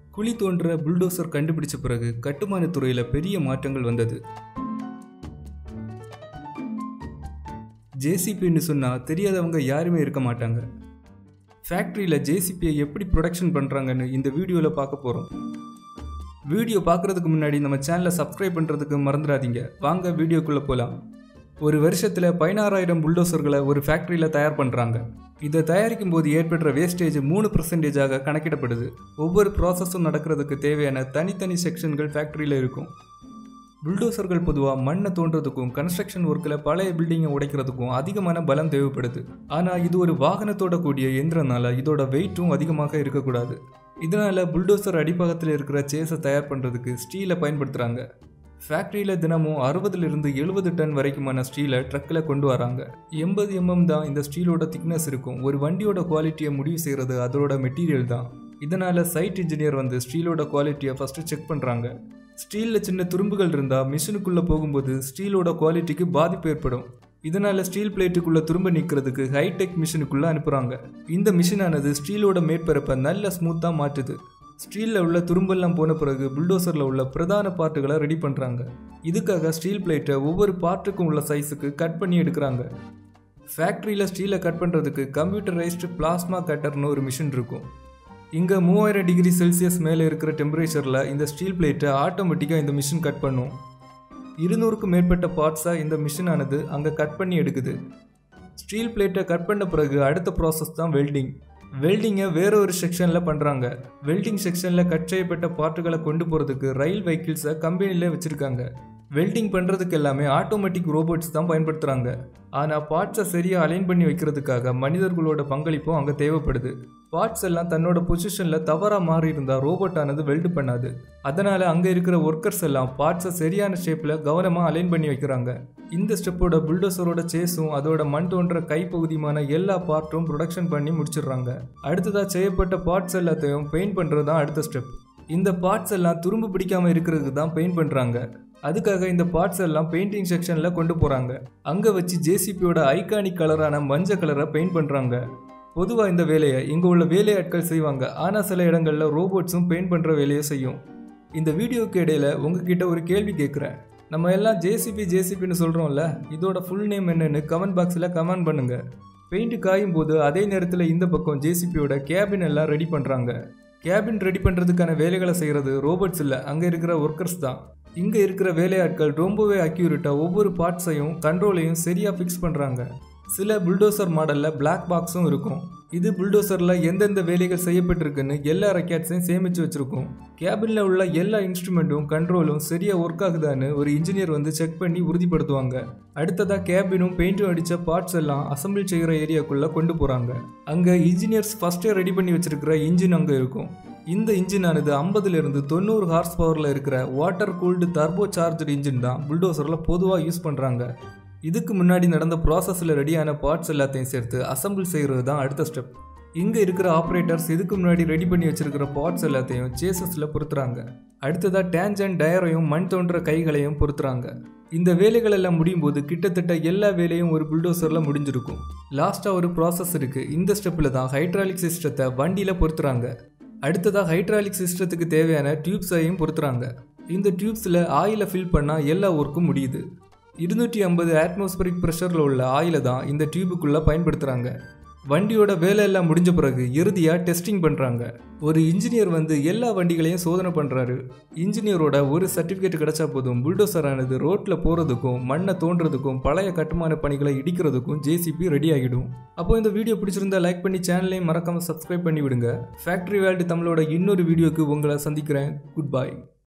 குழி தோன்ற புல்டோசர் கண்டுபிடிச்ச பிறகு கட்டுமானத் துறையில பெரிய மாற்றங்கள் வந்தது ஜேசிபின்னு சொன்னா தெரியாதவங்க யாருமே இருக்க மாட்டாங்க ஃபேக்ட்ரியில் ஜேசிபியை எப்படி ப்ரொடக்ஷன் பண்ணுறாங்கன்னு இந்த வீடியோவில் பார்க்க போகிறோம் வீடியோ பார்க்குறதுக்கு முன்னாடி நம்ம சேனலை சப்ஸ்கிரைப் பண்ணுறதுக்கு மறந்துடாதீங்க வாங்க வீடியோக்குள்ளே போகலாம் ஒரு வருஷத்தில் பதினாறாயிரம் புல்டோசர்களை ஒரு ஃபேக்ட்ரியில் தயார் பண்ணுறாங்க இதை தயாரிக்கும் போது ஏற்படுற வேஸ்டேஜ் மூணு பர்சன்டேஜாக கணக்கிடப்படுது ஒவ்வொரு ப்ராசஸும் நடக்கிறதுக்கு தேவையான தனித்தனி செக்ஷன்கள் ஃபேக்ட்ரியில் இருக்கும் புல்டோசர்கள் பொதுவாக மண்ணை தோன்றதுக்கும் கன்ஸ்ட்ரக்ஷன் ஒர்க்கில் பழைய பில்டிங்கை உடைக்கிறதுக்கும் அதிகமான பலம் தேவைப்படுது ஆனால் இது ஒரு வாகனத்தோட கூடிய எந்திரனால இதோட வெயிட்டும் அதிகமாக இருக்கக்கூடாது இதனால் புல்டோசர் அடிப்பாகத்தில் இருக்கிற சேஸை தயார் பண்ணுறதுக்கு ஸ்டீலை பயன்படுத்துகிறாங்க ஃபேக்ட்ரியில் தினமும் அறுபதுலேருந்து எழுபது டன் வரைக்குமான ஸ்டீலை ட்ரக்கில் கொண்டு வராங்க எண்பது எம்எம் தான் இந்த ஸ்டீலோட திக்னஸ் இருக்கும் ஒரு வண்டியோட குவாலிட்டியை முடிவு செய்கிறது அதோட மெட்டீரியல் தான் இதனால் சைட் இன்ஜினியர் வந்து ஸ்டீலோட குவாலிட்டியை ஃபஸ்ட்டு செக் பண்ணுறாங்க ஸ்டீலில் சின்ன துரும்புகள் இருந்தால் மிஷினுக்குள்ளே போகும்போது ஸ்டீலோட குவாலிட்டிக்கு பாதிப்பு ஏற்படும் இதனால் ஸ்டீல் பிளேட்டுக்குள்ளே துரும்ப நீக்கிறதுக்கு ஹைடெக் மிஷினுக்குள்ளே அனுப்புகிறாங்க இந்த மிஷினானது ஸ்டீலோட மேற்பரப்பை நல்ல ஸ்மூத்தாக மாற்றுது ஸ்டீலில் உள்ள துரும்பெல்லாம் போன பிறகு புல்டோசரில் உள்ள பிரதான பார்ட்டுகளை ரெடி பண்ணுறாங்க இதுக்காக ஸ்டீல் பிளேட்டை ஒவ்வொரு பார்ட்டுக்கும் உள்ள சைஸுக்கு கட் பண்ணி எடுக்கிறாங்க ஃபேக்ட்ரியில் ஸ்டீலை கட் பண்ணுறதுக்கு கம்ப்யூட்டரைஸ்டு பிளாஸ்மா கட்டர்னு ஒரு மிஷின் இருக்கும் இங்கே மூவாயிரம் டிகிரி செல்சியஸ் மேலே இருக்கிற டெம்பரேச்சரில் இந்த ஸ்டீல் பிளேட்டை ஆட்டோமேட்டிக்காக இந்த மிஷின் கட் பண்ணும் இருநூறுக்கும் மேற்பட்ட பார்ட்ஸாக இந்த மிஷினானது அங்கே கட் பண்ணி எடுக்குது ஸ்டீல் பிளேட்டை கட் பண்ண பிறகு அடுத்த ப்ராசஸ் தான் வெல்டிங் வெல்டிங்கை வேற ஒரு செக்ஷனில் பண்ணுறாங்க வெல்டிங் செக்ஷனில் கட் செய்யப்பட்ட பார்ட்டுகளை கொண்டு போகிறதுக்கு ரயில் வெஹிக்கிள்ஸை கம்பெனியில் வச்சுருக்காங்க வெல்டிங் பண்ணுறதுக்கு எல்லாமே ஆட்டோமேட்டிக் ரோபோட்ஸ் தான் பயன்படுத்துகிறாங்க ஆனால் பார்ட்ஸை சரியாக அலைன் பண்ணி வைக்கிறதுக்காக மனிதர்களோட பங்களிப்பும் அங்கே தேவைப்படுது பார்ட்ஸ் எல்லாம் தன்னோட பொசிஷனில் தவறாக மாறி இருந்தால் ரோபோட்டானது வெல்டு பண்ணாது அதனால் அங்கே இருக்கிற ஒர்க்கர்ஸ் எல்லாம் பார்ட்ஸை சரியான ஷேப்பில் கவனமாக அலைன் பண்ணி வைக்கிறாங்க இந்த ஸ்டெப்போட புல்டோசரோட சேஸும் அதோட மண் தோன்ற கைப்பகுதியுமான எல்லா பார்ட்டும் ப்ரொடக்ஷன் பண்ணி முடிச்சிடுறாங்க அடுத்ததாக செய்யப்பட்ட பார்ட்ஸ் எல்லாத்தையும் பெயிண்ட் பண்ணுறது தான் அடுத்த ஸ்டெப் இந்த பார்ட்ஸ் எல்லாம் துரும்பு பிடிக்காமல் இருக்கிறதுக்கு தான் பெயிண்ட் பண்ணுறாங்க அதுக்காக இந்த பார்ட்ஸ் எல்லாம் பெயிண்டிங் செக்ஷனில் கொண்டு போகிறாங்க அங்கே வச்சு ஜேசிபியோட ஐகானிக் கலரான மஞ்சள் கலரை பெயிண்ட் பண்ணுறாங்க பொதுவாக இந்த வேலையை இங்கே உள்ள வேலையாட்கள் செய்வாங்க ஆனால் சில இடங்களில் ரோபோட்ஸும் பெயிண்ட் பண்ணுற வேலையை செய்யும் இந்த வீடியோக்கு இடையில உங்ககிட்ட ஒரு கேள்வி கேட்குறேன் நம்ம எல்லாம் ஜேசிபி ஜேசிபின்னு சொல்கிறோம்ல இதோட ஃபுல் நேம் என்னன்னு கமெண்ட் பாக்ஸில் கமெண்ட் பண்ணுங்க பெயிண்ட் காயும் போது அதே நேரத்தில் இந்த பக்கம் ஜேசிபியோட கேபின் எல்லாம் ரெடி பண்ணுறாங்க கேபின் ரெடி பண்ணுறதுக்கான வேலைகளை செய்கிறது ரோபோட்ஸ் இல்லை அங்கே இருக்கிற ஒர்க்கர்ஸ் தான் இங்கே இருக்கிற வேலையாட்கள் ரொம்பவே அக்யூரேட்டாக ஒவ்வொரு பார்ட்ஸையும் கண்ட்ரோலையும் சரியாக ஃபிக்ஸ் பண்ணுறாங்க சில புல்டோசர் மாடலில் பிளாக் பாக்ஸும் இருக்கும் இது புல்டோசரில் எந்தெந்த வேலைகள் செய்யப்பட்டிருக்குன்னு எல்லா ரெக்கார்ட்ஸையும் சேமித்து வச்சுருக்கோம் கேபினில் உள்ள எல்லா இன்ஸ்ட்ருமெண்ட்டும் கண்ட்ரோலும் சரியாக ஒர்க் ஆகுதான்னு ஒரு இன்ஜினியர் வந்து செக் பண்ணி உறுதிப்படுத்துவாங்க அடுத்ததாக கேபினும் பெயிண்ட்டும் அடித்த பார்ட்ஸ் எல்லாம் அசம்பிள் செய்கிற ஏரியாக்குள்ளே கொண்டு போகிறாங்க அங்கே இன்ஜினியர்ஸ் ஃபஸ்ட்டே ரெடி பண்ணி வச்சிருக்கிற இன்ஜின் அங்கே இருக்கும் இந்த இன்ஜினானது ஐம்பதுலேருந்து தொண்ணூறு ஹார்ஸ் பவரில் இருக்கிற water cooled turbocharger engine தான் புல்டோசரில் பொதுவாக யூஸ் பண்ணுறாங்க இதுக்கு முன்னாடி நடந்த ப்ராசஸில் ரெடியான பார்ட்ஸ் எல்லாத்தையும் சேர்த்து அசம்பிள் செய்கிறது தான் அடுத்த ஸ்டெப் இங்கே இருக்கிற ஆப்ரேட்டர்ஸ் இதுக்கு முன்னாடி ரெடி பண்ணி வச்சிருக்கிற பார்ட்ஸ் எல்லாத்தையும் சேசஸில் பொருத்துறாங்க அடுத்ததாக டேஞ்சன் டயரையும் மண் தோன்ற கைகளையும் பொருத்துறாங்க இந்த வேலைகள் எல்லாம் முடியும் போது கிட்டத்தட்ட எல்லா வேலையும் ஒரு புல்டோசரில் முடிஞ்சிருக்கும் லாஸ்ட்டாக ஒரு ப்ராசஸ் இருக்குது இந்த ஸ்டெப்பில் தான் ஹைட்ராலிக் சிஸ்டத்தை வண்டியில் பொருத்துறாங்க அடுத்ததாக ஹைட்ராலிக் சிஸ்டத்துக்கு தேவையான டியூப்ஸையும் பொருத்துறாங்க இந்த டியூப்ஸில் ஆயிலை ஃபில் பண்ணால் எல்லா ஒர்க்கும் முடியுது இருநூற்றி ஐம்பது அட்மாஸ்பரிக் ப்ரெஷரில் உள்ள ஆயிலை தான் இந்த டியூபுக்குள்ளே பயன்படுத்துகிறாங்க வண்டியோட வேலை எல்லாம் முடிஞ்ச பிறகு இறுதியாக டெஸ்டிங் பண்ணுறாங்க ஒரு இன்ஜினியர் வந்து எல்லா வண்டிகளையும் சோதனை பண்ணுறாரு இன்ஜினியரோட ஒரு சர்டிஃபிகேட் கிடைச்சா போதும் புல்டோசரானது ரோட்டில் போகிறதுக்கும் மண்ணை தோன்றதுக்கும் பழைய கட்டுமான பணிகளை இடிக்கிறதுக்கும் ஜேசிபி ரெடி ஆகிடும் அப்போ இந்த வீடியோ பிடிச்சிருந்தா லைக் பண்ணி சேனலையும் மறக்காமல் சப்ஸ்கிரைப் பண்ணி விடுங்க ஃபேக்ட்ரி வேல்டு தமிழோட இன்னொரு வீடியோக்கு உங்களை சந்திக்கிறேன் குட் பை